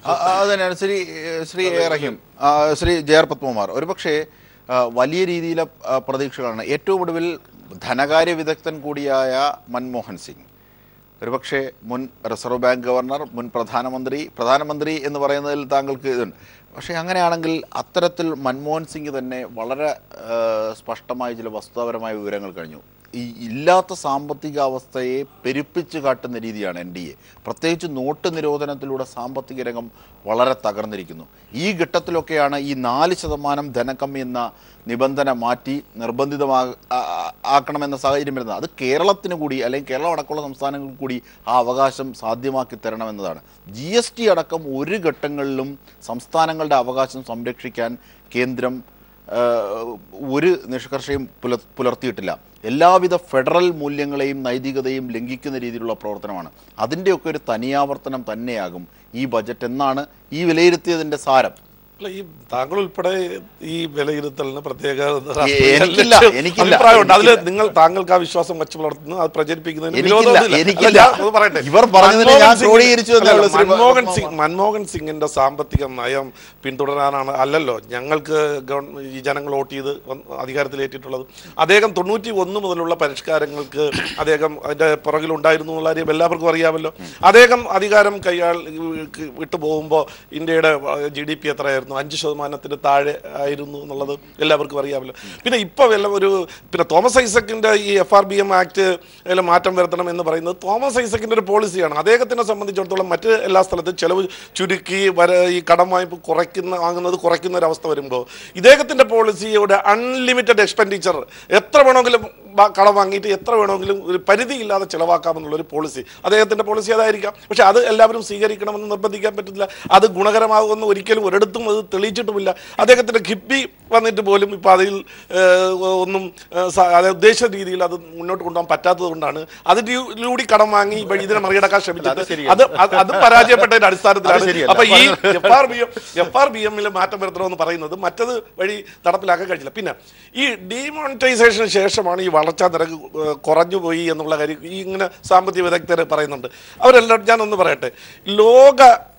ആ, ആ, അത് തന്നെയാണ് ശ്രീ ശ്രീ എ റഹീം ആ, ശ്രീ ജെ ആർ പത്മകുമാർ ഒരുപക്ഷെ ആ, വലിയ രീതിയിലെ ആ, പ്രതീക്ഷകളാണ് ഏറ്റവും ഒടുവിൽ ധനകാര്യ വിദഗ്ധൻ കൂടിയായ മൻമോഹൻ സിംഗ് ഒരുപക്ഷെ മുൻ റിസർവ് ബാങ്ക് ഗവർണർ മുൻ പ്രധാനമന്ത്രി പ്രധാനമന്ത്രി എന്ന് പറയുന്നതിൽ താങ്കൾക്ക് ഇതുണ്ട് പക്ഷേ അങ്ങനെയാണെങ്കിൽ അത്തരത്തിൽ മൻമോഹൻ സിംഗ് തന്നെ വളരെ ആ, സ്പഷ്ടമായ ചില വസ്തുതാപരമായ വിവരങ്ങൾ കഴിഞ്ഞു ഈ ഇല്ലാത്ത സാമ്പത്തിക അവസ്ഥയെ പെരുപ്പിച്ച് കാട്ടുന്ന രീതിയാണ് എൻ ഡി എ പ്രത്യേകിച്ച് നോട്ട് നിരോധനത്തിലൂടെ സാമ്പത്തിക രംഗം വളരെ തകർന്നിരിക്കുന്നു ഈ ഘട്ടത്തിലൊക്കെയാണ് ഈ നാല് ശതമാനം ധനക്കമ്മി എന്ന നിബന്ധന മാറ്റി നിർബന്ധിതമാ ആ- ആ- ആക്കണമെന്ന സാഹചര്യം വരുന്നത് അത് കേരളത്തിന് കൂടി അല്ലെങ്കിൽ കേരളം അടക്കമുള്ള സംസ്ഥാനങ്ങൾക്ക് കൂടി ആ അവകാശം സാധ്യമാക്കി തരണമെന്നതാണ് ജി എസ് ടി അടക്കം ഒരു ഘട്ടങ്ങളിലും സംസ്ഥാനങ്ങളുടെ അവകാശം സംരക്ഷിക്കാൻ കേന്ദ്രം ഏഹ്, ഒരു നിഷ്കർഷയും പുല പുലർത്തിയിട്ടില്ല എല്ലാവിധ ഫെഡറൽ മൂല്യങ്ങളെയും നൈതികതയും ലംഘിക്കുന്ന രീതിയിലുള്ള പ്രവർത്തനമാണ് അതിൻ്റെയൊക്കെ ഒരു തനിയാവർത്തനം തന്നെയാകും ഈ ബജറ്റ് എന്നാണ് ഈ വിലയിരുത്തിയതിൻ്റെ സാരം അല്ല ഈ താങ്കൾ ഉൾപ്പെടെ ഈ വിലയിരുത്തലിന് പ്രത്യേക എനിക്കില്ല, എനിക്കില്ല, അഭിപ്രായമുണ്ട് അതിൽ എനിക്കില്ല. നിങ്ങൾ താങ്കൾക്ക് ആ വിശ്വാസം വെച്ച് പുലർത്തുന്നു അത് പ്രചരിപ്പിക്കുന്നതിന് എനിക്കില്ല, വിരോധമൊന്നുമില്ല. എനിക്കില്ല. അല്ല, ഞാൻ ഒന്ന് പറയട്ടെ ഇവർ പറഞ്ഞതിനെ ഞാൻ മൻമോഹൻ സിംഗ്- ക്രോഡീകരിച്ചു എന്നേ അല്ല, ഉള്ളൂ, ശ്രീ മൻമോഹൻ പത്മകുമാർ. സിംഗ് മൻമോഹൻ സിംഗിന്റെ സാമ്പത്തിക നയം പിന്തുടരാനാണ് അല്ലല്ലോ ഞങ്ങൾക്ക് ഗവൺ- ഈ ജനങ്ങൾ വോട്ട് ചെയ്ത് വന്ന് അധികാരത്തിലേറ്റിട്ടുള്ളത് അദ്ദേഹം തൊണ്ണൂറ്റി ഒന്ന് മുതലുള്ള പരിഷ്കാരങ്ങൾക്ക് അദ്ദേഹം അതിന്റെ പുറകിലുണ്ടായിരുന്നു എന്നുള്ള കാര്യം എല്ലാവർക്കും അറിയാമല്ലോ അദ്ദേഹം അധികാരം കൈയാൾ വിട്ടു പോകുമ്പോൾ ഇന്ത്യയുടെ ജി ഡി പി എത്രയായിരുന്നു അഞ്ച് ശതമാനത്തിന് താഴെ ആയിരുന്നു എന്നുള്ളത് എല്ലാവർക്കും അറിയാമല്ലോ പിന്നെ ഇപ്പോൾ എല്ലാം ഒരു പിന്നെ തോമസ് ഐസക്കിന്റെ ഈ F R B M act മാറ്റം വരുത്തണം എന്ന് പറയുന്നത് തോമസ് ഐസക്കിന്റെ ഒരു പോളിസിയാണ് അദ്ദേഹത്തിനെ സംബന്ധിച്ചിടത്തോളം മറ്റ് എല്ലാ സ്ഥലത്തും ചെലവ് ചുരുക്കി വര ഈ കടം വായ്പ കുറയ്ക്കുന്ന വാങ്ങുന്നത് കുറയ്ക്കുന്ന ഒരു അവസ്ഥ വരുമ്പോൾ ഇദ്ദേഹത്തിന്റെ പോളിസിയുടെ അൺലിമിറ്റഡ് എക്സ്പെൻഡിച്ചർ എത്ര വേണമെങ്കിലും വാ- കടം വാങ്ങിയിട്ട് എത്ര വേണമെങ്കിലും ഒരു പരിധിയില്ലാതെ ചിലവാക്കാമെന്നുള്ള ഒരു പോളിസി അദ്ദേഹത്തിന്റെ പോളിസി അതായിരിക്കാം പക്ഷെ അത് എല്ലാവരും സ്വീകരിക്കണമെന്ന് നിർബന്ധിക്കാൻ പറ്റില്ല അത് ഗുണകരമാകുമെന്ന് ഒരിക്കലും ഒരിടത്തും അത് തെളിയിച്ചിട്ടുമില്ല അദ്ദേഹത്തിന്റെ കിഫ്ബി വന്നിട്ട് പോലും ഇപ്പം അതിൽ ഏഹ്, ഒന്നും ഏഹ്, സ- അതായത് ഉദ്ദേശിച്ച രീതിയിൽ അത് മുന്നോട്ട് കൊണ്ടുപോകാൻ പറ്റാത്തത് കൊണ്ടാണ് അതിലൂടെ കടം വാങ്ങി ഇപ്പൊ ഇതിനെ മറികടക്കാൻ ശ്രമിച്ചത് അത് അത് അത് പരാജയപ്പെട്ടതിന്റെ അടിസ്ഥാനത്തിലാണ് അത് ശരിയല്ല. അപ്പൊ ഈ F R B M F R B എമ്മിൽ മാറ്റം വരുത്തണമെന്ന് പറയുന്നത് മറ്റത് വഴി നടപ്പിലാക്കാൻ കഴിഞ്ഞില്ല പിന്നെ ഈ ഡിമോണിറ്റൈസേഷന് ശേഷമാണ് ഈ വളർച്ചാ നിരക്ക് ഏഹ്, കുറഞ്ഞു പോയി എന്നുള്ള കാര്യം ഈ ഇങ്ങനെ സാമ്പത്തിക വിദഗ്ധർ പറയുന്നുണ്ട് അവരെല്ലാം ഞാനൊന്ന് പറയട്ടെ ലോക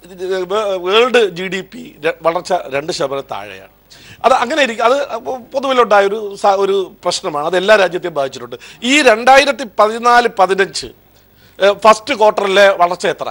വേൾഡ് ജി ഡി പി വളർച്ച രണ്ട് ശതമാനം താഴെയാണ് അത് അങ്ങനെ ഇരിക്കും അത് പൊതുവിലുണ്ടായ ഒരു സ- ഒരു പ്രശ്നമാണ് അത് എല്ലാ രാജ്യത്തെയും ബാധിച്ചിട്ടുണ്ട് ഈ രണ്ടായിരത്തി പതിനാല് പതിനഞ്ച് ഫസ്റ്റ് ക്വാർട്ടറിലെ വളർച്ച എത്ര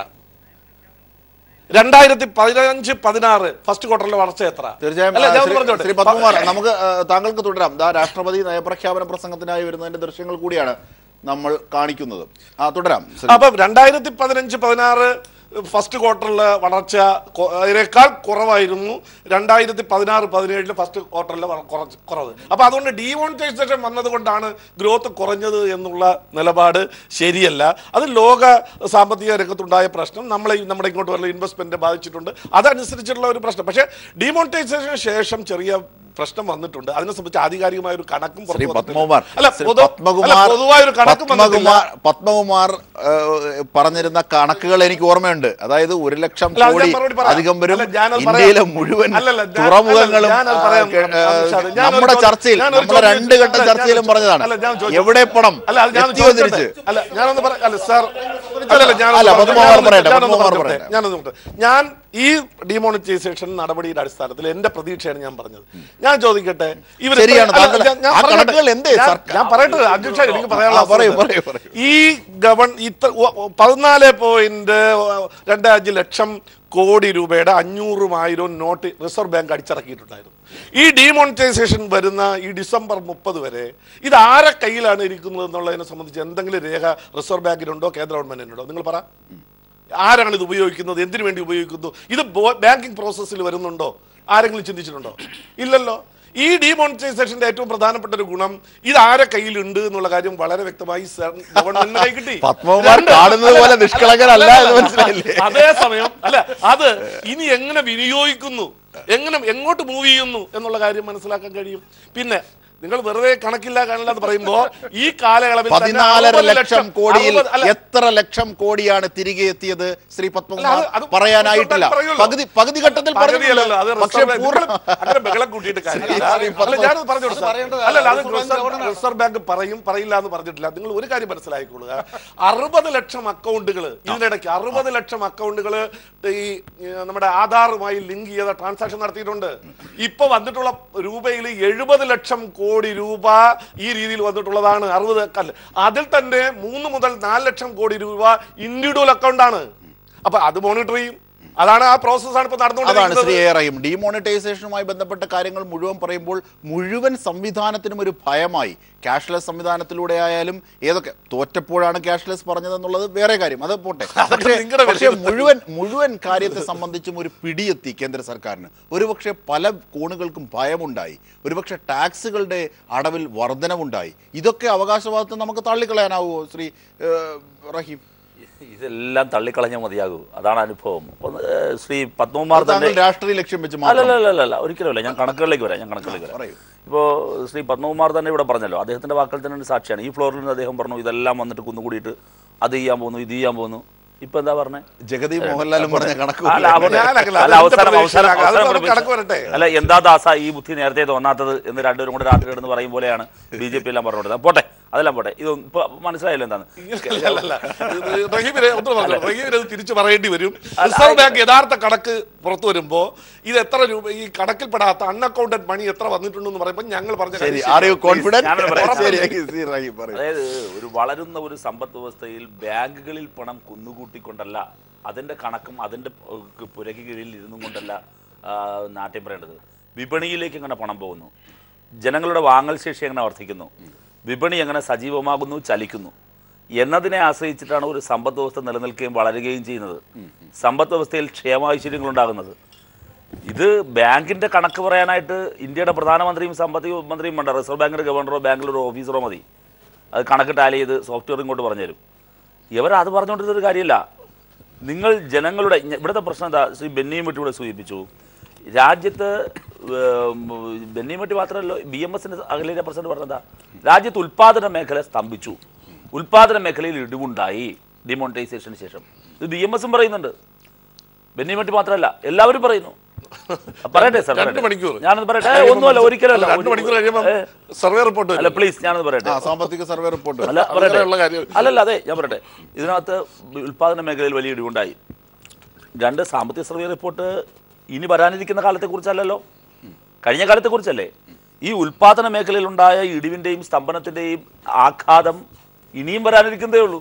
രണ്ടായിരത്തി പതിനഞ്ച് പതിനാറ് ഫസ്റ്റ് ക്വാർട്ടറിലെ വളർച്ച എത്ര തീർച്ചയായും അല്ല, ആ, ഞാൻ ഒന്ന് ശ്രീ- പറഞ്ഞോട്ടെ. ശ്രീ പത്മകുമാർ നമുക്ക് ആ, താങ്കൾക്ക് തുടരാം ദാ രാഷ്ട്രപതി നയപ്രഖ്യാപന പ്രസംഗത്തിനായി വരുന്നതിന്റെ ദൃശ്യങ്ങൾ കൂടിയാണ് നമ്മൾ കാണിക്കുന്നത് ആ തുടരാം ശ്രീ- അപ്പം രണ്ടായിരത്തി പതിനഞ്ച് പതിനാറ് ഫസ്റ്റ് ക്വാർട്ടറിലെ വളർച്ച കൊ- അതിനേക്കാൾ കുറവായിരുന്നു രണ്ടായിരത്തി പതിനാറ് പതിനേഴിലെ ഫസ്റ്റ് ക്വാർട്ടറിലെ വള- കുറച്ച് കുറവ് അപ്പൊ അതുകൊണ്ട് ഡീമോണിറ്റൈസേഷൻ വന്നതുകൊണ്ടാണ് ഗ്രോത്ത് കുറഞ്ഞത് എന്നുള്ള നിലപാട് ശരിയല്ല അത് ലോക സാമ്പത്തിക രംഗത്തുണ്ടായ പ്രശ്നം നമ്മളെ ഈ- നമ്മുടെ ഇങ്ങോട്ട് വരുന്ന ഇൻവെസ്റ്റ്മെന്റ് ബാധിച്ചിട്ടുണ്ട് അതനുസരിച്ചുള്ള ഒരു പ്രശ്നം പക്ഷേ ഡീമോണിറ്റൈസേഷന് ശേഷം ചെറിയ പ്രശ്നം വന്നിട്ടുണ്ട് അതിനെ സംബന്ധിച്ച് ആധികാരികമായ ഒരു കണക്കും പുറത്ത് ശ്രീ വന്നിട്ടില്ല. പത്മകുമാർ അല്ല ശ്രീ പൊതു- അല്ല, പത്മകുമാർ പൊതുവായ ഒരു കണക്കും വന്നിട്ടില്ല പത്മകുമാർ പത്മകുമാർ ഏഹ്, പറഞ്ഞിരുന്ന കണക്കുകൾ എനിക്ക് ഓർമ്മയുണ്ട് അതായത് ഒരു ലക്ഷം അല്ല, അത് ഞാൻ കോടി മറുപടി പറയാം. അധികം വരും അല്ല, ഞാനത് പറയാം. ഇന്ത്യയിലെ മുഴുവൻ അല്ലല്ല, ഞാൻ- തുറമുഖങ്ങളും അല്ല, ഞാനത് പറയാം. ആ, കേ- അമിത്ഷാദ്, ഞാനൊരു നമ്മുടെ ചോദ്യം- ചർച്ചയിൽ ഞാനൊരു നമ്മുടെ ചോദ്യം രണ്ട് ഘട്ട അല്ല, ഞാൻ ചർച്ചയിലും ചോ- പറഞ്ഞതാണ് അല്ല, ഞാൻ ചോദിച്ചു. എവിടെ പണം അല്ല അത് ഞാൻ എത്തിയോ ചോദിച്ചോട്ടെ. തിരിച്ച് അല്ല ഞാനൊന്ന് പറയാം അല്ല സാർ അല്ലല്ല ഞാൻ അല്ല, പത്മകുമാർ പറയട്ടെ, പത്മകുമാർ ഞാനൊന്ന് പറയട്ടെ. ഞാനൊന്ന് നോക്കട്ടെ ഞാൻ ഈ ഡിമോണിറ്റൈസേഷൻ നടപടിയുടെ അടിസ്ഥാനത്തിൽ എന്റെ പ്രതീക്ഷയാണ് ഞാൻ പറഞ്ഞത് ഞാൻ ചോദിക്കട്ടെ ഇവർ ശരിയാണ്, താങ്കൾ- ആ കണക്കുകൾ എന്തേ സർക്കാർ- ഞാൻ പറയട്ടെ അധ്യക്ഷ എനിക്ക് പറയാനുള്ള ആ, പറയൂ, അവസരം പറയൂ, പറയൂ. ഈ ഗവൺ ഇത്ര പതിനാല് പോയിന്റ് രണ്ട് അഞ്ച് ലക്ഷം കോടി രൂപയുടെ അഞ്ഞൂറും ആയിരവും നോട്ട് റിസർവ് ബാങ്ക് അടിച്ചിറക്കിയിട്ടുണ്ടായിരുന്നു ഈ ഡിമോണിറ്റൈസേഷൻ വരുന്ന ഈ ഡിസംബർ മുപ്പത് വരെ ഇത് ആരെ കയ്യിലാണ് ഇരിക്കുന്നത് എന്നുള്ളതിനെ സംബന്ധിച്ച് എന്തെങ്കിലും രേഖ റിസർവ് ബാങ്കിനുണ്ടോ കേന്ദ്ര ഗവൺമെന്റിനുണ്ടോ നിങ്ങൾ പറ ആരാണ് ഇത് ഉപയോഗിക്കുന്നത് എന്തിനു വേണ്ടി ഉപയോഗിക്കുന്നു ഇത് ബാങ്കിങ് പ്രോസസ്സിൽ വരുന്നുണ്ടോ ആരെങ്കിലും ചിന്തിച്ചിട്ടുണ്ടോ ഇല്ലല്ലോ ഈ ഡിമോണിറ്റൈസേഷന്റെ ഏറ്റവും പ്രധാനപ്പെട്ട ഒരു ഗുണം ഇത് ആരെ കയ്യിലുണ്ട് എന്നുള്ള കാര്യം വളരെ വ്യക്തമായി ഗവൺമെന്റിന് കൈ കിട്ടി പത്മകുമാർ രണ്ട് കാണുന്നത് അല്ല, പോലെ നിഷ്കളങ്കരല്ല അല്ല, എന്ന് അല്ല, മനസ്സിലായില്ലേ? അതേസമയം അല്ല അത് ഇനി എങ്ങനെ വിനിയോഗിക്കുന്നു എങ്ങനെ എങ്ങോട്ട് മൂവ് ചെയ്യുന്നു എന്നുള്ള കാര്യം മനസ്സിലാക്കാൻ കഴിയും പിന്നെ നിങ്ങൾ വെറുതെ കണക്കില്ല കാണില്ല എന്ന് പറയുമ്പോ ഈ കാലയളവിൽ തന്നെ പതിനാലര 60 ലക്ഷം കോടിയിൽ അറുപത്- അല്ല, എത്ര ലക്ഷം കോടിയാണ് തിരികെ എത്തിയത് ശ്രീ അല്ല, പത്മകുമാർ അത് അത് പറയാനായിട്ടില്ല പറയുമല്ലോ. പകുതി പകുതി ഘട്ടത്തിൽ പകുതിയല്ലല്ലോ, അത് പറഞ്ഞില്ല പക്ഷേ റിസർവ് ബാങ്ക് പൂർണ്ണ നിങ്ങൾ അങ്ങനെ ബഹളം കൂട്ടിയിട്ട് കാര്യമില്ല. ശ്രീ അല്ല, പത്മ- ഞാനത് പറഞ്ഞു കൊടുത്തു. പറയേണ്ടത് അല്ലല്ല, അത് റിസർവ് ബാങ്ക് റിസർവ് ഗവർണറാണ്. റിസർവ് ബാങ്ക് പറയും പറയില്ല എന്ന് പറഞ്ഞിട്ടില്ല നിങ്ങൾ ഒരു കാര്യം മനസ്സിലാക്കിക്കൊള്ളുക അറുപത് ലക്ഷം അക്കൗണ്ടുകൾ ഇതിനിടയ്ക്ക് അറുപത് ലക്ഷം അക്കൗണ്ടുകൾ ഈ ഏ, നമ്മുടെ ആധാറുമായി ലിങ്ക് ചെയ്ത ട്രാൻസാക്ഷൻ നടത്തിയിട്ടുണ്ട് ഇപ്പൊ വന്നിട്ടുള്ള രൂപയിൽ എഴുപത് ലക്ഷം കോടി രൂപ ഈ രീതിയിൽ വന്നിട്ടുള്ളതാണ് അറുപത് അല്ല അതിൽ തന്നെ മൂന്ന് മുതൽ നാല് ലക്ഷം കോടി രൂപ ഇൻഡിവിജ്വൽ അക്കൗണ്ടാണ് അപ്പൊ അത് മോണിറ്റർ ചെയ്യും അതാണ് ആ പ്രോസസ്സാണ് ഇപ്പൊ അതാണ് നടന്നുകൊണ്ടിരിക്കുന്നത് ശ്രീ എ റഹീം ഡിമോണിറ്റൈസേഷനുമായി ബന്ധപ്പെട്ട കാര്യങ്ങൾ മുഴുവൻ പറയുമ്പോൾ മുഴുവൻ സംവിധാനത്തിനും ഒരു ഭയമായി ക്യാഷ്ലെസ് സംവിധാനത്തിലൂടെ ആയാലും ഏതൊക്കെ തോറ്റപ്പോഴാണ് ക്യാഷ്ലെസ് പറഞ്ഞതെന്നുള്ളത് വേറെ കാര്യം അത് പോട്ടെ പക്ഷേ നിങ്ങളുടെ പക്ഷേ വിലയിരുത്തൽ. മുഴുവൻ മുഴുവൻ കാര്യത്തെ സംബന്ധിച്ചും ഒരു പിടിയെത്തി കേന്ദ്ര സർക്കാരിന് ഒരുപക്ഷെ പല കോണുകൾക്കും ഭയമുണ്ടായി ഒരുപക്ഷെ ടാക്സുകളുടെ അടവിൽ വർധനവുണ്ടായി ഇതൊക്കെ അവകാശവാദത്തെ നമുക്ക് തള്ളിക്കളയാനാവുമോ ശ്രീ ഏഹ്, റഹീം ഇതെല്ലാം തള്ളിക്കളഞ്ഞാൽ മതിയാകൂ അതാണ് അനുഭവം അപ്പോൾ ഏഹ്, ശ്രീ പത്മകുമാർ തന്നെ താങ്കൾ രാഷ്ട്രീയ ലക്ഷ്യം വെച്ച് മാത്രം അല്ലല്ല ഒരിക്കലുമല്ല ഞാൻ കണക്കുകളിലേക്ക് വരാം ഞാൻ കണക്കുകളിലേക്ക് വരാം പറയൂ. ഇപ്പോൾ ശ്രീ പത്മകുമാർ തന്നെ ഇവിടെ പറഞ്ഞല്ലോ അദ്ദേഹത്തിന്റെ വാക്കുകൾ തന്നെ ഒരു സാക്ഷിയാണ് ഈ ഫ്ലോറിൽ നിന്ന് അദ്ദേഹം പറഞ്ഞു ഇതെല്ലാം വന്നിട്ട് കുന്നുകൂടിയിട്ട് അത് ചെയ്യാൻ പോകുന്നു ഇത് ചെയ്യാൻ പോകുന്നു ഇപ്പൊ എന്താ പറഞ്ഞേ ജഗതി മോഹൻലാലും പറഞ്ഞ കണക്ക് അല്ല, അവിടെ- ഞാനല്ല, അല്ല, അത് അവസാനം എന്റെ അവസാനം പ്രതീക്ഷയിലാണ്. അത് അവസാനം നമുക്ക് കണക്ക് വരട്ടെ. അല്ല എന്താ ദാസ ഈ ബുദ്ധി നേരത്തെ തോന്നാത്തത് എന്ന് രണ്ടുപേരും കൂടെ രാത്രി കിടന്ന് പറയും പോലെയാണ് ബി ജെ പി എല്ലാം പറഞ്ഞുകൊടുത്തത് പോട്ടെ അതെല്ലാം പോട്ടെ ഇത് ഇപ്പൊ മനസ്സിലായല്ലോ എന്താണ് അല്ലല്ല. ഇത് റഹീമിനെ ഒന്ന് പറഞ്ഞു റഹീമിനെ ഇത് തിരിച്ചു പറയേണ്ടി വരും റിസർവ് ബാങ്ക് യഥാർത്ഥ കണക്ക് പുറത്തു വരുമ്പോ ഇത് എത്ര രൂപ ഈ കണക്കിൽപ്പെടാത്ത അൺഅക്കൗണ്ടഡ് മണി എത്ര വന്നിട്ടുണ്ടെന്ന് പറയുമ്പോൾ ഞങ്ങൾ പറഞ്ഞ ശരി കാര്യം ആർ യു കോൺഫിഡന്റ് ഞാനൊന്ന് പറയാം. ശരി ശ്രീ റഹീം പറയൂ അതായത് ഒരു വളരുന്ന ഒരു സമ്പദ് വ്യവസ്ഥയിൽ ബാങ്കുകളിൽ പണം കുന്നുകൂട്ടിക്കൊണ്ടല്ല അതിന്റെ കണക്കും അതിന്റെ പു- പുരയ്ക്ക് കീഴിൽ ഇരുന്നും കൊണ്ടല്ല ആ, നാട്യം പറയേണ്ടത് വിപണിയിലേക്ക് എങ്ങനെ പണം പോകുന്നു ജനങ്ങളുടെ വാങ്ങൽ ശേഷി എങ്ങനെ വർദ്ധിക്കുന്നു വിപണി എങ്ങനെ സജീവമാകുന്നു ചലിക്കുന്നു എന്നതിനെ ആശ്രയിച്ചിട്ടാണ് ഒരു സമ്പദ് വ്യവസ്ഥ നിലനിൽക്കുകയും വളരുകയും ചെയ്യുന്നത് സമ്പദ് വ്യവസ്ഥയിൽ ക്ഷേമാഐശ്വര്യങ്ങൾ ഉണ്ടാകുന്നത് ഇത് ബാങ്കിന്റെ കണക്ക് പറയാനായിട്ട് ഇന്ത്യയുടെ പ്രധാനമന്ത്രിയും സാമ്പത്തിക മന്ത്രിയും വേണ്ട റിസർവ് ബാങ്കിന്റെ ഗവർണറോ ബാങ്കിലൊരു ഓഫീസറോ മതി അത് കണക്ക് ടാലി ചെയ്ത് സോഫ്റ്റ്വെയർ ഇങ്ങോട്ട് പറഞ്ഞുതരും ഇവർ അത് പറഞ്ഞുകൊണ്ടിരുന്നൊരു കാര്യമില്ല നിങ്ങൾ ജനങ്ങളുടെ ഞ- ഇവിടുത്തെ പ്രശ്നം എന്താ ശ്രീ ബെന്നിയും വെട്ടി ഇവിടെ സൂചിപ്പിച്ചു രാജ്യത്ത് ഏം, ബെന്നിയും വെട്ടി മാത്രമല്ലോ ബി എം എസിന്റെ അഖിലേന്ത്യാ പ്രസിഡന്റ് പറഞ്ഞതാ രാജ്യത്ത് ഉൽപാദന മേഖല സ്തംഭിച്ചു ഉൽപാദന മേഖലയിൽ ഇടിവുണ്ടായി ഡിമോണിറ്റൈസേഷന് ശേഷം ഇത് ബി എം എസും പറയുന്നുണ്ട് ബെന്നി വെട്ടി മാത്രമല്ല എല്ലാവരും പറയുന്നു പറയട്ടെ സാർ രണ്ട് പറയട്ടെ. മണിക്കൂർ ഞാനൊന്ന് പറയട്ടെ ഏ, ഒന്നുമല്ല ഒരിക്കലല്ല രണ്ട് മണിക്കൂർ കഴിയുമ്പോൾ ഏ, സർവേ റിപ്പോർട്ട് അല്ല പ്ലീസ് ഞാനൊന്ന് പറയട്ടെ ആ സാമ്പത്തിക സർവേ റിപ്പോർട്ട് അല്ല പറയട്ടെ അങ്ങനെയുള്ള കാര്യം. അല്ലല്ല അതെ ഞാൻ പറയട്ടെ ഇതിനകത്ത് ഉൽപാദന മേഖലയിൽ വലിയ ഇടിവുണ്ടായി രണ്ട് സാമ്പത്തിക സർവേ റിപ്പോർട്ട് ഇനി വരാനിരിക്കുന്ന കാലത്തെക്കുറിച്ചല്ലല്ലോ കഴിഞ്ഞ കാലത്തെക്കുറിച്ചല്ലേ ഈ ഉൽപാദന മേഖലയിലുണ്ടായ ഇടിവിൻ്റെയും സ്തംഭനത്തിൻ്റെയും ആഘാതം ഇനിയും വരാനിരിക്കുന്നതേ ഉള്ളൂ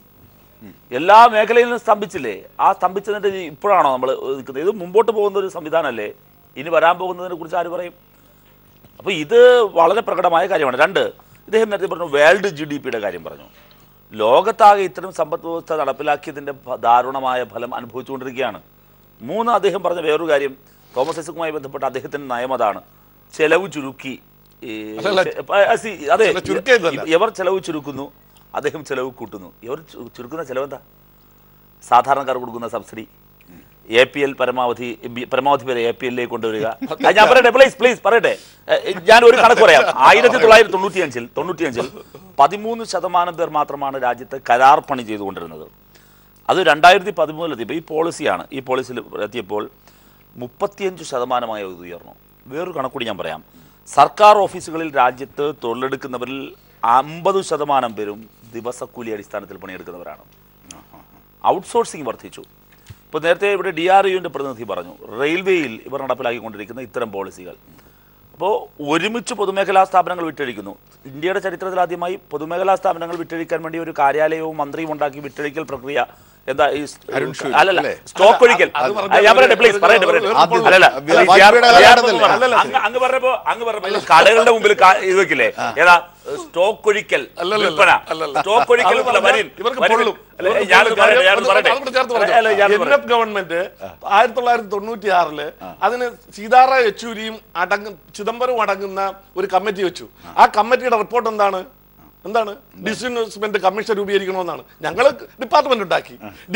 എല്ലാ മേഖലയിലും സ്തംഭിച്ചില്ലേ ആ സ്തംഭിച്ചതിൻ്റെ ഇപ്പോഴാണോ നമ്മൾ നിൽക്കുന്നത് ഇത് മുമ്പോട്ട് പോകുന്ന ഒരു സംവിധാനമല്ലേ ഇനി വരാൻ പോകുന്നതിനെ കുറിച്ച് ആര് പറയും അപ്പോൾ ഇത് വളരെ പ്രകടമായ കാര്യമാണ് രണ്ട് ഇദ്ദേഹം നേരത്തെ പറഞ്ഞു വേൾഡ് ജി ഡി പിയുടെ കാര്യം പറഞ്ഞു ലോകത്താകെ ഇത്തരം സമ്പദ് വ്യവസ്ഥ നടപ്പിലാക്കിയതിൻ്റെ ഭ- ദാരുണമായ ഫലം അനുഭവിച്ചുകൊണ്ടിരിക്കുകയാണ് മൂന്ന് അദ്ദേഹം പറഞ്ഞ വേറൊരു കാര്യം തോമസ് ഐസക്കുമായി ബന്ധപ്പെട്ട അദ്ദേഹത്തിൻ്റെ നയം അതാണ് ചെലവ് ചുരുക്കി ഈ അല്ലല്ല, ചെ- പ- ആ, see, അതെ ചെലവ് ചുരുക്കിയതല്ല. ഇവർ ചെലവ് ചുരുക്കുന്നു അദ്ദേഹം ചെലവ് കൂട്ടുന്നു ഇവർ ചു- ചുരുക്കുന്ന ചെലവെന്താ സാധാരണക്കാർ കൊടുക്കുന്ന സബ്സിഡി എ പി എൽ പരമാവധി ബി- പരമാവധി വരെ എ പി എല്ലിലേക്ക് കൊണ്ടുവരിക ആ, ഞാൻ പറയട്ടെ പ്ലീസ് പ്ലീസ് പറയട്ടെ എ, ഞാൻ ഒരു കണക്ക് പറയാം ആയിരത്തി തൊള്ളായിരത്തി തൊണ്ണൂറ്റിയഞ്ചിൽ തൊണ്ണൂറ്റിയഞ്ചിൽ പതിമൂന്ന് ശതമാനം പേർ മാത്രമാണ് രാജ്യത്ത് കരാർ പണി ചെയ്തുകൊണ്ടിരുന്നത് അത് രണ്ടായിരത്തി പതിമൂന്നിലെത്തിയപ്പോൾ ഈ പോളിസിയാണ് ഈ പോളിസിയിൽ എത്തിയപ്പോൾ മുപ്പത്തിയഞ്ച് ശതമാനമായി അത് ഉയർന്നു വേറൊരു കണക്കൂടി ഞാൻ പറയാം സർക്കാർ ഓഫീസുകളിൽ രാജ്യത്ത് തൊഴിലെടുക്കുന്നവരിൽ അമ്പത് ശതമാനം പേരും ദിവസക്കൂലി അടിസ്ഥാനത്തിൽ പണിയെടുക്കുന്നവരാണ് ഔട്ട്സോഴ്സിംഗ് വർദ്ധിച്ചു ഇപ്പോൾ നേരത്തെ ഇവിടെ ഡി ആർ യുവിൻ്റെ പ്രതിനിധി പറഞ്ഞു റെയിൽവേയിൽ ഇവർ നടപ്പിലാക്കിക്കൊണ്ടിരിക്കുന്ന ഇത്തരം പോളിസികൾ അപ്പോൾ ഒരുമിച്ച് പൊതുമേഖലാ സ്ഥാപനങ്ങൾ വിറ്റഴിക്കുന്നു ഇന്ത്യയുടെ ചരിത്രത്തിൽ ആദ്യമായി പൊതുമേഖലാ സ്ഥാപനങ്ങൾ വിറ്റഴിക്കാൻ വേണ്ടി ഒരു കാര്യാലയവും മന്ത്രിയും ഉണ്ടാക്കി വിറ്റഴിക്കൽ പ്രക്രിയ എന്താ ഈ സ്- അരുൺ ഷൂരി, അല്ലല്ല അല്ലേ? സ്റ്റോക്ക് ഒഴിക്കൽ അത് ആ, പറഞ്ഞാൽ ഞാൻ പറയട്ടെ പ്ലീസ് ഒരു- പറയട്ടെ ഒരു- പറയട്ടെ ഒരു- ആദ്യം- അല്ലല്ല ആ, അല്ല, വാജ്പേയിയുടെ ഞാൻ- കാലഘട്ടത്തിലല്ലേ? ഞാൻ പറഞ്ഞത് അങ്ങ് അങ്ങ് പറഞ്ഞപ്പോ അങ്ങ് പറഞ്ഞപ്പോ ഈ കടകളുടെ മുമ്പിൽ കാ- ഇത് വെക്കില്ലേ ഏതാ സ്റ്റോക്ക് ഒഴിക്കൽ അല്ലല്ലല്ല, വിൽപ്പന അല്ലല്ല. സ്റ്റോക്ക് ഒഴിക്കൽ അത് എന്നല്ല, പറഞ്ഞാൽ വരിൻ. ഇവർക്ക് വരിൻ. പൊള്ളും. അല്ല, ഇവർക്ക് ഞാൻ പൊള്ളും. പറയട്ടെ, ഞാൻ അത് പറയട്ടെ. അതുകൂടെ ചേർത്ത് അല്ല, പറഞ്ഞു. അല്ല, ഞാൻ എൻ പറയട്ടെ. എഫ് ഗവൺമെന്റ് ആയിരത്തി തൊള്ളായിരത്തി തൊണ്ണൂറ്റി ആറില് അതിന് സീതാറാം യെച്ചൂരിയും അടങ്ങും ചിദംബരവും അടങ്ങുന്ന ഒരു കമ്മിറ്റി വെച്ചു ആ കമ്മിറ്റിയുടെ റിപ്പോർട്ട് എന്താണ് എന്താണ് ഡിസ്ഇൻവെസ്റ്റ്മെന്റ് കമ്മീഷൻ രൂപീകരിക്കണമെന്നാണ് ഞങ്ങൾ ഡിപ്പാർട്ട്മെന്റ് ഉണ്ടാക്കി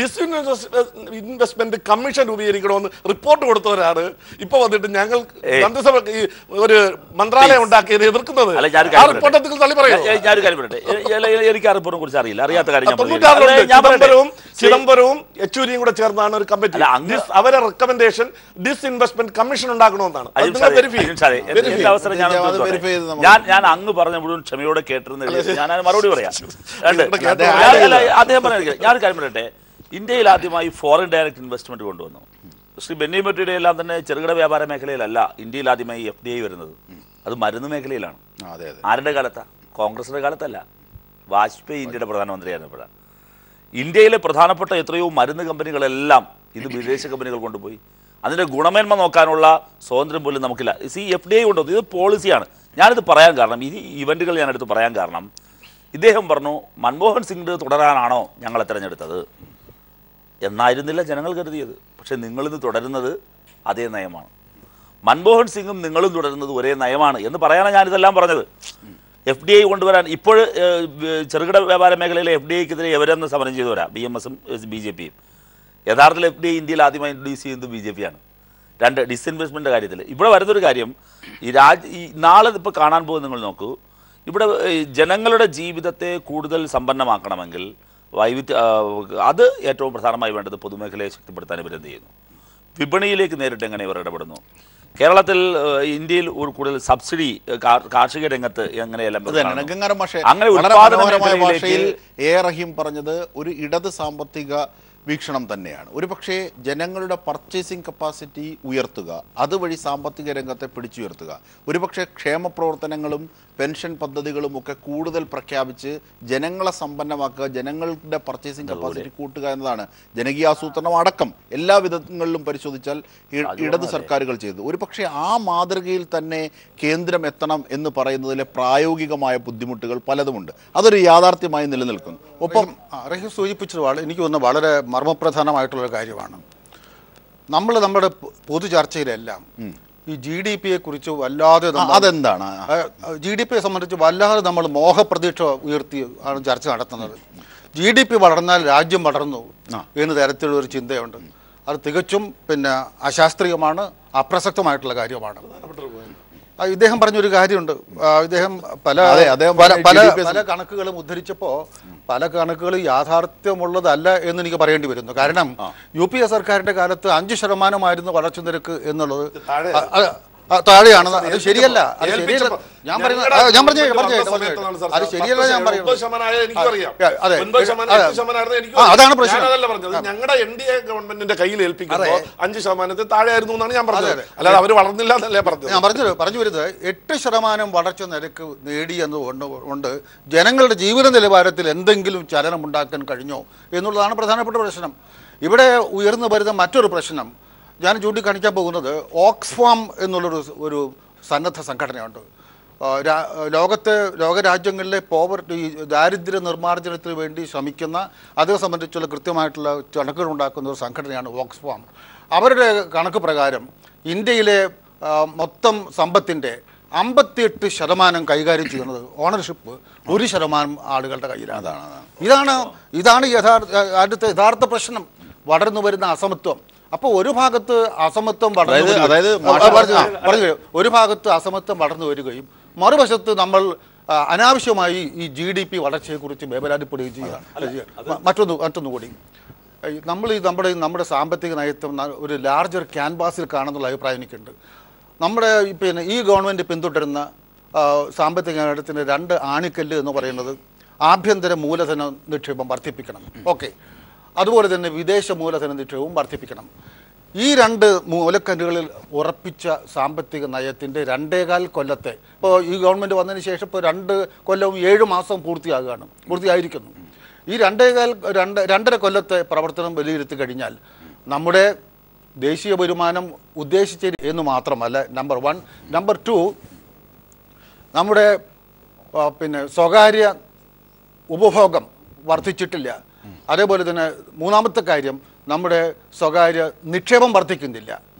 ഡിസ്ഇൻവെസ്റ്റ്മെന്റ് കമ്മീഷൻ രൂപീകരിക്കണമെന്ന് റിപ്പോർട്ട് കൊടുത്തവരാണ് ഇപ്പൊ വന്നിട്ട് ഞങ്ങൾ മന്ത്രിസഭ ഈ ഒരു മന്ത്രാലയം ഉണ്ടാക്കിയത് എതിർക്കുന്നത് അല്ല ഞാനൊരു ആ കാര്യം റിപ്പോർട്ട് പറയട്ടെ. എന്തെങ്കിലും തള്ളി പറയോ ഞാൻ- ഞാനൊരു കാര്യം പറയട്ടെ എ- എ- എനിക്ക് ആ റിപ്പോർട്ടിനെ കുറിച്ച് അറിയില്ല അറിയാത്ത കാര്യം ഞാൻ പറയുന്നില്ല. തൊണ്ണൂറ്റാറിലുണ്ട് അല്ല, ഞാൻ പറയട്ടെ. ചിദംബരവും ചിദംബരവും യെച്ചൂരിയും കൂടെ ചേർന്നാണ് ഒരു കമ്മിറ്റി അല്ല, അങ്ങ് Dis- അവരെ റെക്കമെൻഡേഷൻ ഡിസ്ഇൻവെസ്റ്റ്മെന്റ് കമ്മിഷൻ ഉണ്ടാക്കണമെന്നാണ് അത് അജിം നിങ്ങൾ ഷാദെ, verify അജിം ഷാദെ, ചെയ്യ്. എന്റെ- എന്റെ അവസരം ഞാൻ അത് ഒന്ന് verify ചോദിച്ചോട്ടെ. ചെയ്ത് നമുക്ക് ഞാൻ ഞാൻ അങ്ങ് പറഞ്ഞ മുഴുവൻ ക്ഷമയോടെ കേട്ടിരുന്ന ഞാൻ അതിന് മറുപടി പറയാം രണ്ട്. ഇവിടെ കേട്ടോ. ഞാൻ- അല്ല, അദ്ദേഹം പറയാം ഞാനൊരു കാര്യം പറയട്ടെ ഇന്ത്യയിൽ ആദ്യമായി ഫോറിൻ ഡയറക്റ്റ് ഇൻവെസ്റ്റ്മെന്റ് കൊണ്ടുവന്നു ശ്രീ ബെന്നി മെട്ടിയുടെ എല്ലാം തന്നെ ചെറുകിട വ്യാപാര മേഖലയിലല്ല ഇന്ത്യയിൽ ആദ്യമായി എഫ് ഡി ഐ വരുന്നത് അത് മരുന്ന് മേഖലയിലാണ് ആ, അതെ അതെ ആരുടെ കാലത്താ കോൺഗ്രസിന്റെ കാലത്തല്ല വാജ്പേയി ഇന്ത്യയുടെ പ്രധാനമന്ത്രിയായിരുന്നപ്പോഴാണ് ഇന്ത്യയിലെ പ്രധാനപ്പെട്ട എത്രയോ മരുന്ന് കമ്പനികളെല്ലാം ഇത് വിദേശ കമ്പനികൾ കൊണ്ടുപോയി അതിന്റെ ഗുണമേന്മ നോക്കാനുള്ള സ്വാതന്ത്ര്യം പോലും നമുക്കില്ല സി എഫ് ഡി ഐ കൊണ്ടുവന്നു ഇത് പോളിസിയാണ് ഞാനിത് പറയാൻ കാരണം ഈ ഇവന്റുകൾ ഞാൻ എടുത്ത് പറയാൻ കാരണം ഇദ്ദേഹം പറഞ്ഞു മൻമോഹൻ സിംഗ് തുടരാനാണോ ഞങ്ങളെ തിരഞ്ഞെടുത്തത് എന്നായിരുന്നില്ല ജനങ്ങൾ കരുതിയത് പക്ഷെ നിങ്ങളിത് തുടരുന്നത് അതേ നയമാണ് മൻമോഹൻ സിംഗും നിങ്ങളും തുടരുന്നത് ഒരേ നയമാണ് എന്ന് പറയാനാണ് ഞാനിതെല്ലാം പറഞ്ഞത് എഫ് ഡി ഐ കൊണ്ടുവരാൻ ഇപ്പോൾ ചെറുകിട വ്യാപാര മേഖലയിലെ എഫ് ഡി ഐക്കെതിരെ എവരെന്ന് സമരം ചെയ്തവരാ ബി എം എസും ബി ജെ പിയും യഥാർത്ഥത്തിൽ എഫ് ഡി ഐ ഇന്ത്യയിൽ ആദ്യമായി ഇൻട്രൊഡ്യൂസ് ചെയ്യുന്നത് ബി ജെ പി ആണ് രണ്ട് ഡിസ്ഇൻവെസ്റ്റ്മെൻ്റ് കാര്യത്തിൽ ഇവിടെ വരുന്നൊരു കാര്യം ഈ രാജ് ഈ നാളെ ഇപ്പോൾ കാണാൻ പോകും നിങ്ങൾ നോക്കൂ ഇവിടെ ഈ ജനങ്ങളുടെ ജീവിതത്തെ കൂടുതൽ സമ്പന്നമാക്കണമെങ്കിൽ വൈവിധ്യ ആ, അത് ഏറ്റവും പ്രധാനമായി വേണ്ടത് പൊതുമേഖലയെ ശക്തിപ്പെടുത്താൻ ഇവരെന്ത് ചെയ്യുന്നു വിപണിയിലേക്ക് നേരിട്ട് എങ്ങനെ ഇവർ ഇടപെടുന്നു കേരളത്തിൽ ഏഹ്, ഇന്ത്യയിൽ ഒരു കൂടുതൽ സബ്സിഡി ഏഹ്, കാ- കാർഷിക രംഗത്ത് എങ്ങനെയെല്ലാം അത് തന്നെ ഗംഗാരം ഭാഷ അങ്ങനെ വളരെ ഉത്പാദന മനോഹരമായ മേഖലയിലേക്ക് ഭാഷയിൽ എ റഹീം പറഞ്ഞത് ഒരു ഇടത് സാമ്പത്തിക വീക്ഷണം തന്നെയാണ് ഒരു പക്ഷേ ജനങ്ങളുടെ പർച്ചേസിംഗ് കപ്പാസിറ്റി ഉയർത്തുക അതുവഴി സാമ്പത്തിക രംഗത്തെ പിടിച്ചുയർത്തുക ഒരുപക്ഷെ ക്ഷേമ പ്രവർത്തനങ്ങളും പെൻഷൻ പദ്ധതികളും ഒക്കെ കൂടുതൽ പ്രഖ്യാപിച്ച് ജനങ്ങളെ സമ്പന്നമാക്കുക ജനങ്ങളുടെ പർച്ചേസിംഗ് കപ്പാസിറ്റി കൂട്ടുക എന്നതാണ് ജനകീയാസൂത്രണം അടക്കം എല്ലാ വിധങ്ങളിലും പരിശോധിച്ചാൽ ഇ- ഇടത് സർക്കാരുകൾ ചെയ്തു ഒരു പക്ഷേ ആ മാതൃകയിൽ തന്നെ കേന്ദ്രം എത്തണം എന്ന് പറയുന്നതിലെ പ്രായോഗികമായ ബുദ്ധിമുട്ടുകൾ പലതുമുണ്ട് അതൊരു യാഥാർത്ഥ്യമായി നിലനിൽക്കുന്നു ഒപ്പം ആ, റഹീം സൂചിപ്പിച്ചത് വളരെ എനിക്ക് തോന്നുന്നു വളരെ മർമ്മപ്രധാനമായിട്ടുള്ളൊരു കാര്യമാണ് നമ്മൾ നമ്മുടെ പൊ- പൊതു ചർച്ചയിലെല്ലാം ഈ ജി ഡി പിയെ കുറിച്ച് വല്ലാതെ ആ, അതെന്താണ് ജി ഡി പിയെ സംബന്ധിച്ച് വല്ലാതെ നമ്മൾ മോഹപ്രതീക്ഷ ഉയർത്തി ആണ് ചർച്ച നടത്തുന്നത് ജി ഡി പി വളർന്നാൽ രാജ്യം വളർന്നു എന്ന തരത്തിലുള്ള ഒരു ചിന്തയുണ്ട് അത് തികച്ചും പിന്നെ അശാസ്ത്രീയമാണ് അപ്രസക്തമായിട്ടുള്ള കാര്യമാണ് ആ, ഇദ്ദേഹം പറഞ്ഞൊരു കാര്യമുണ്ട് ആ, ഇദ്ദേഹം പല അതെ, അദ്ദേഹം പല പറഞ്ഞ പല GDP പല കണക്കുകളും ഉദ്ധരിച്ചപ്പോൾ പല കണക്കുകൾ യാഥാർത്ഥ്യമുള്ളതല്ല എന്ന് എനിക്ക് പറയേണ്ടി വരുന്നു കാരണം യു പി എ സർക്കാരിന്റെ കാലത്ത് അഞ്ച് ശതമാനമായിരുന്നു വളർച്ച നിരക്ക് എന്നുള്ളത് താഴെ. അ- അ- ആ, താഴെയാണ് അത് ശരിയല്ല അത് ശരിയല്ല ഏൽപ്പിച്ചപ്പോ- ഞാൻ പറയുന്നത് ഞങ്ങളുടെ ആ, ഞാൻ പറഞ്ഞു ഗവൺമെന്റ് പറഞ്ഞു വന്ന സമയത്താണ് സാർ അത് ശരിയല്ല ഞാൻ ഒമ്പത് പറയുന്നത് ശതമാനമായത് എനിക്കറിയാം. ആ, അതെ. ഒൻപത് ശതമാനം, അതെ. എട്ട് ശതമാനമായിരുന്നു എനിക്കും ആ, അറിയാം. അതാണ് പ്രശ്നം. ഞാനതല്ല പറഞ്ഞത് ഞങ്ങളുടെ എൻ ഡി എ ഗവൺമെന്റിന്റെ കയ്യിൽ ഏൽപ്പിക്കുമ്പോൾ അഞ്ച് ശതമാനത്തിൽ താഴെയായിരുന്നു എന്നാണ് ഞാൻ പറഞ്ഞത് അതെ, അതെ. അല്ലാതെ അവർ വളർന്നില്ല എന്നല്ലേ പറഞ്ഞത് ഞാൻ പറഞ്ഞത് പറഞ്ഞു വരുന്നത് എട്ട് ശതമാനം വളർച്ച നിരക്ക് നേടി എന്നുകൊണ്ട് കൊണ്ട് ജനങ്ങളുടെ ജീവിത നിലവാരത്തിൽ എന്തെങ്കിലും ചലനം ഉണ്ടാക്കാൻ കഴിഞ്ഞോ എന്നുള്ളതാണ് പ്രധാനപ്പെട്ട പ്രശ്നം ഇവിടെ ഉയർന്നു വരുന്ന മറ്റൊരു പ്രശ്നം ഞാൻ ചൂണ്ടിക്കാണിക്കാൻ പോകുന്നത് ഓക്സ്ഫാം എന്നുള്ളൊരു സ് ഒരു സന്നദ്ധ സംഘടനയുണ്ട് ആ, രാ- ലോകത്തെ ലോകരാജ്യങ്ങളിലെ പോവർട്ടി ദാരിദ്ര്യ നിർമ്മാർജ്ജനത്തിന് വേണ്ടി ശ്രമിക്കുന്ന അതിനെ സംബന്ധിച്ചുള്ള കൃത്യമായിട്ടുള്ള കണക്കുകൾ ഉണ്ടാക്കുന്ന ഒരു സംഘടനയാണ് ഓക്സ്ഫാം അവരുടെ കണക്ക് പ്രകാരം ഇന്ത്യയിലെ ആ, മൊത്തം സമ്പത്തിൻ്റെ അമ്പത്തിയെട്ട് ശതമാനം കൈകാര്യം ചെയ്യുന്നത് ഓണർഷിപ്പ് ഒരു ശതമാനം ആളുകളുടെ കയ്യിലാണ് ഇതാണ് ഇതാണ് യഥാർത്ഥ അടുത്ത യഥാർത്ഥ പ്രശ്നം വളർന്നു വരുന്ന അസമത്വം അപ്പോൾ ഒരു ഭാഗത്ത് അസമത്വം വളർന്നു അതായത്- വരിക- അതായത് ആ, മാഷ് പറഞ്ഞു ആ, പറഞ്ഞു വരും. ഒരു ഭാഗത്ത് അസമത്വം വളർന്നു വരികയും മറുവശത്ത് നമ്മൾ ആ, അനാവശ്യമായി ഈ ജി ഡി പി വളർച്ചയെക്കുറിച്ച് വേവലാതിപ്പെടുകയും ചെയ്യുക മറ്റൊന്ന് മറ്റൊന്നു കൂടി ഈ നമ്മൾ ഈ നമ്മുടെ നമ്മുടെ സാമ്പത്തിക നയത്വം ന- ഒരു ലാർജർ ക്യാൻവാസിൽ കാണുന്നുള്ള അഭിപ്രായം എനിക്കുണ്ട് നമ്മുടെ ഈ പിന്നെ ഈ ഗവൺമെൻറ് പിന്തുടരുന്ന ആ, സാമ്പത്തിക നയത്തിൻ്റെ രണ്ട് ആണിക്കല്ല് എന്ന് പറയുന്നത് ആഭ്യന്തര മൂലധന നിക്ഷേപം വർദ്ധിപ്പിക്കണം ഓക്കെ അതുപോലെ തന്നെ വിദേശ മൂലധന നിക്ഷേപവും വർദ്ധിപ്പിക്കണം ഈ രണ്ട് മൂലക്കല്ലുകളിൽ ഉറപ്പിച്ച സാമ്പത്തിക നയത്തിൻ്റെ രണ്ടേകാൽ കൊല്ലത്തെ ഇപ്പോൾ ഈ ഗവൺമെൻറ് വന്നതിന് ശേഷം ഇപ്പോൾ രണ്ട് കൊല്ലവും ഏഴ് മാസം പൂർത്തിയാകുകയാണ് പൂർത്തിയായിരിക്കുന്നു ഈ രണ്ടേകാൽ രണ്ട് രണ്ടര കൊല്ലത്തെ പ്രവർത്തനം വിലയിരുത്തി കഴിഞ്ഞാൽ നമ്മുടെ ദേശീയ വരുമാനം ഉദ്ദേശിച്ച എന്ന് മാത്രമല്ല നമ്പർ വൺ നമ്പർ ടു നമ്മുടെ ആ, പിന്നെ സ്വകാര്യ ഉപഭോഗം വർദ്ധിച്ചിട്ടില്ല അതേപോലെ തന്നെ മൂന്നാമത്തെ കാര്യം നമ്മുടെ സ്വകാര്യ നിക്ഷേപം വർദ്ധിക്കുന്നില്ല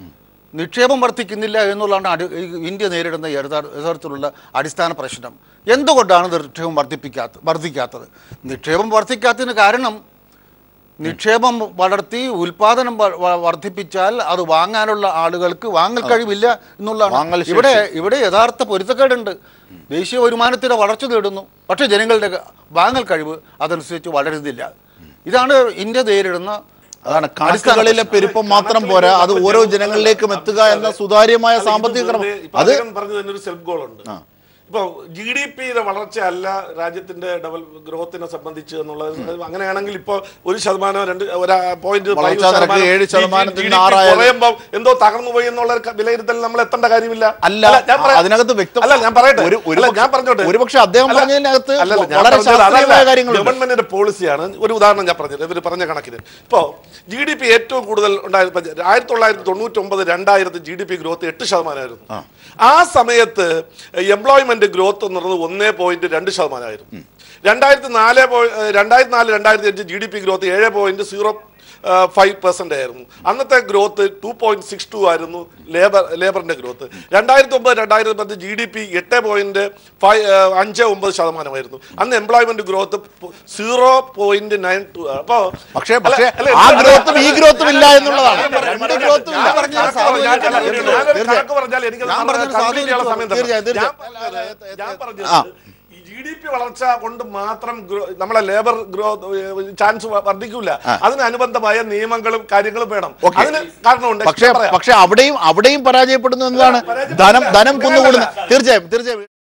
നിക്ഷേപം വർദ്ധിക്കുന്നില്ല എന്നുള്ളതാണ് അടി ഈ ഇന്ത്യ നേരിടുന്ന യഥാ- യഥാർത്ഥത്തിലുള്ള അടിസ്ഥാന പ്രശ്നം എന്തുകൊണ്ടാണ് നിക്ഷേപം വർദ്ധിപ്പിക്കാത്ത വർദ്ധിക്കാത്തത് നിക്ഷേപം വർദ്ധിക്കാത്തതിന് കാരണം നിക്ഷേപം വളർത്തി ഉൽപാദനം വ- വ- വർദ്ധിപ്പിച്ചാൽ അത് വാങ്ങാനുള്ള ആളുകൾക്ക് വാങ്ങൽ കഴിവില്ല വാങ്ങൽ എന്നുള്ളതാണ് ശേഷി. ഇവിടെ ഇവിടെ യഥാർത്ഥ പൊരുത്തക്കേടുണ്ട് ദേശീയ വരുമാനത്തിന്റെ വളർച്ച നേടുന്നു പക്ഷേ ജനങ്ങളുടെ വാങ്ങൽ കഴിവ് അതനുസരിച്ച് വളരുന്നില്ല ഇതാണ് ഇന്ത്യ നേരിടുന്ന അതാണ് കണക്കുകളിലെ പെരുപ്പം മാത്രം പോരാ അത് ഓരോ ജനങ്ങളിലേക്കും എത്തുക എന്ന സുതാര്യമായ അല്ല, ഇത് സാമ്പത്തിക ക്രമം വെറുതെ ഇപ്പൊ അത് അദ്ദേഹം പറഞ്ഞത് തന്നെ ഒരു സെൽഫ് ഗോൾ ഉണ്ട് ഇപ്പൊ ജി ഡി പിയുടെ വളർച്ച അല്ല രാജ്യത്തിന്റെ ഡെവൽ ഗ്രോത്തിനെ സംബന്ധിച്ച് എന്നുള്ളത് അങ്ങനെയാണെങ്കിൽ ഇപ്പൊ ഒരു ശതമാനം രണ്ട് ഒരു പോയിന്റ് വളർച്ചാ നിരക്ക് ഏഴ് ശതമാനത്തിൽ നിന്ന് ആറായാലും- കുറയുമ്പോൾ എന്തോ തകർന്നു പോയി എന്നുള്ള ഒരു ക- വിലയിരുത്തൽ നമ്മൾ എത്തേണ്ട കാര്യമില്ല അല്ല, ഞാൻ പറയാം. അതിനകത്ത് വ്യക്തം- അല്ല ഞാൻ പറയട്ടെ ഒരു- ഒരു അല്ല, പക്ഷെ- ഞാൻ പറഞ്ഞോട്ടെ ഒരുപക്ഷെ അദ്ദേഹം അല്ല, പറഞ്ഞതിനകത്ത് അല്ലല്ല, ഞാൻ വളരെ പറഞ്ഞത് ശാസ്ത്രീയമായ അതല്ല. കാര്യങ്ങളുണ്ട്. ഗവൺമെന്റിന്റെ പോളിസിയാണ് ഒരു ഉദാഹരണം ഞാൻ പറഞ്ഞത് ഇവർ പറഞ്ഞ കണക്കിന് ഇപ്പോ ജി ഡി പി ഏറ്റവും കൂടുതൽ ഉണ്ടായിരുന്ന ആയിരത്തി തൊള്ളായിരത്തി തൊണ്ണൂറ്റി ഒമ്പത് രണ്ടായിരത്തി ജി ഡി പി ഗ്രോത്ത് എട്ട് ശതമാനമായിരുന്നു ആ സമയത്ത് എംപ്ലോയ്മെന്റ് ഗ്രോത്ത് എന്ന് പറയുന്നത് ഒന്നേ പോയിന്റ് രണ്ട് ശതമാനമായിരുന്നു രണ്ടായിരത്തി നാല് രണ്ടായിരത്തി നാല് രണ്ടായിരത്തി അഞ്ച് ജി ഡി പി ഗ്രോത്ത് ഏഴ് പോയിന്റ് സീറോ ഫൈവ് പെർസെന്റ് ആയിരുന്നു അന്നത്തെ growth two point six two ആയിരുന്നു ലേബർ ലേബറിന്റെ ഗ്രോത്ത് രണ്ടായിരത്തി ഒമ്പത് രണ്ടായിരത്തി പത്ത് ജി ഡി പി എട്ട് പോയിന്റ് ഫൈവ് അഞ്ച് ഒമ്പത് ശതമാനമായിരുന്നു അന്ന് employment growth zero point nine two അപ്പോ പക്ഷേ അല്ല, പക്ഷേ അല്ല, ആ അല്ല, ഗ്രോത്തും ഈ ഗ്രോത്തും ഇല്ല ഞാൻ എന്നുള്ളതാണ് പറയാം, രണ്ട് ഞാൻ ഗ്രോത്തും ഇല്ല ഞാൻ പറഞ്ഞ സാധു- ഞാൻ- ഞാൻ- ഞാനൊരു കണക്ക് പറഞ്ഞാൽ എനിക്ക് ഞാൻ പറഞ്ഞൊരു complete ചെയ്യാനുള്ള സമയം തരണം. തീർച്ചയായും, തീർച്ചയായും. ഞാൻ പറഞ്ഞത് ഞാൻ പറഞ്ഞത് ആ. ഈ ജി ഡി പി വളർച്ച കൊണ്ട് മാത്രം ഗ്രോ- നമ്മളെ ലേബർ ഗ്രോത്ത് ചാൻസ് വർദ്ധിക്കൂല അതിനനുബന്ധമായ നിയമങ്ങളും കാര്യങ്ങളും വേണം Okay. അതിന് കാരണമുണ്ട് പക്ഷേ ഞാൻ പറയാം. പക്ഷേ അവിടെയും അവിടെയും പരാജയപ്പെടുന്നു എന്നതാണ് ധനം ധനം കുന്നുകൂടുന്നത് തീർച്ചയായും തീർച്ചയായും